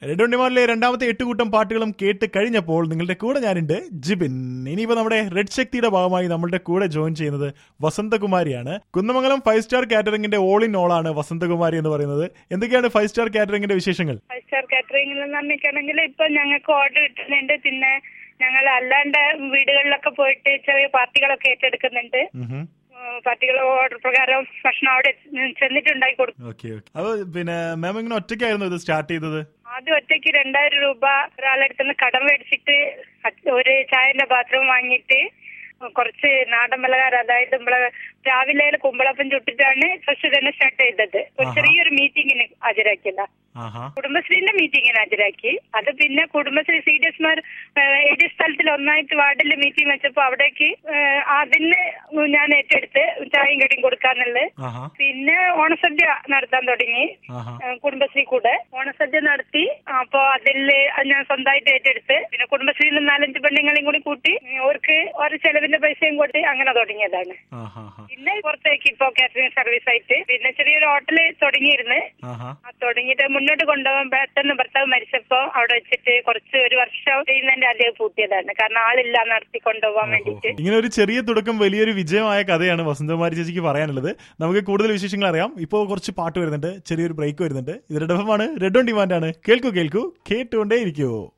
Red ഡിമാൻഡിലെ രണ്ടാമത്തെ എട്ട് കൂട്ടം പാട്ടുകളും കേട്ട് കഴിഞ്ഞപ്പോൾ നിങ്ങളുടെ കൂടെ ഞാനുണ്ട് ജിബിൻ ഇനിയിപ്പോ നമ്മുടെ റെഡ് ശക്തിയുടെ ഭാഗമായി നമ്മളുടെ കൂടെ ജോയിൻ ചെയ്യുന്നത് വസന്തകുമാരിയാണ് കുന്നമംഗലം ഫൈവ് സ്റ്റാർ കാറ്ററിംഗിന്റെ ഓൾ ഇൻ ഓൾ ആണ് വസന്തകുമാരി എന്ന് പറയുന്നത് എന്തൊക്കെയാണ് ഫൈവ് സ്റ്റാർ കാറ്ററിംഗിന്റെ വിശേഷങ്ങൾ ഫൈവ് സ്റ്റാർ കാറ്ററിംഗിൽ പറഞ്ഞിട്ടുണ്ടെങ്കിൽ ഇപ്പൊ ഞങ്ങൾക്ക് ഓർഡർ കിട്ടുന്നുണ്ട് പിന്നെ ഞങ്ങൾ അല്ലാണ്ട് വീടുകളിലൊക്കെ പോയിട്ട് ചെറിയ പാർട്ടികളൊക്കെ ഏറ്റെടുക്കുന്നുണ്ട് ഉം, പാർട്ടികൾ ഓർഡർ പ്രകാരം ഭക്ഷണം അവിടെ ചെന്നിട്ടുണ്ടാക്കി കൊടുക്കും ഓക്കെ ഓക്കെ അപ്പൊ പിന്നെ മാം ഇങ്ങനെ ഒറ്റയ്ക്കായിരുന്നു ഇത് സ്റ്റാർട്ട് ചെയ്തത് ആദ്യം ഒറ്റയ്ക്ക് രണ്ടായിരം രൂപ ഒരാളടുത്ത് നിന്ന് കടം മേടിച്ചിട്ട് അത് ഒരു ചായന്റെ പാത്രം വാങ്ങിയിട്ട് കുറച്ച് നാടൻ പലഹാരം അതായത് നമ്മളെ രാവിലെ കുമ്പളപ്പം ചുട്ടിട്ടാണ് ഫസ്റ്റ് തന്നെ സ്റ്റാർട്ട് ചെയ്തത് ഒരു ആഹാ. ചെറിയൊരു മീറ്റിംഗിന് ഹാജരാക്കിയതാ ആഹാ കുടുംബശ്രീന്റെ മീറ്റിംഗിന് ഹാജരാക്കി അത് പിന്നെ കുടുംബശ്രീ സി ഡി എസ്മാർ ഏഴ് സ്ഥലത്തിൽ ഒന്നായിട്ട് വാർഡിൽ മീറ്റിംഗ് വെച്ചപ്പോ അവിടേക്ക് ഏഹ്, അതിന് ഞാൻ ഏറ്റെടുത്ത് ചായയും കടിയും കൊടുക്കാന്നുള്ളത് ആഹാ പിന്നെ ഓണസദ്യ നടത്താൻ തുടങ്ങി ആഹാ ഏഹ്, കുടുംബശ്രീ കൂടെ ഓണസദ്യ നടത്തി അപ്പോ അതില് ഞാൻ സ്വന്തമായിട്ട് ഏറ്റെടുത്ത് പിന്നെ കുടുംബശ്രീയിൽ നിന്ന് നാലഞ്ച് പെണ്ണുങ്ങളെയും കൂടി കൂട്ടി അവർക്ക് ഓരോ ചെലവിന്റെ പൈസയും കൊടുത്ത് അങ്ങനെ തുടങ്ങിയതാണ് ആഹാ ആഹാ പിന്നെ പുറത്തേക്ക് ഇപ്പോ കാറ്ററിംഗ് സർവീസ് ആയിട്ട് പിന്നെ ചെറിയൊരു ഹോട്ടല് തുടങ്ങിയിരുന്നു ആഹാ ആ തുടങ്ങിയിട്ട് മുന്നോട്ട് കൊണ്ടുപോകാൻ പെട്ടെന്ന് ഭർത്താവ് മരിച്ചപ്പോ അവിടെ വെച്ചിട്ട് കുറച്ച് ഒരു വർഷം ചെയ്യുന്നതിന്റെ ആദ്യം പൂട്ടിയതാണ് കാരണം ആളില്ല നടത്തി കൊണ്ടുപോകാൻ വേണ്ടിയിട്ട് ഇങ്ങനെ ഒരു ചെറിയ തുടക്കം വലിയൊരു വിജയമായ കഥയാണ് വസന്തകുമാരി ചേച്ചിക്ക് പറയാനുള്ളത് നമുക്ക് കൂടുതൽ വിശേഷങ്ങൾ അറിയാം ഇപ്പോൾ കുറച്ച് പാട്ട് വരുന്നുണ്ട് ചെറിയൊരു ബ്രേക്ക് വരുന്നുണ്ട് ഇതിന്റെ ഡഫമാണ് റെഡ് ഓൺ ഡിമാൻഡ് ആണ് കേൾക്കൂ കേൾക്കൂ കേട്ടുകൊണ്ടേ ഇരിക്കൂ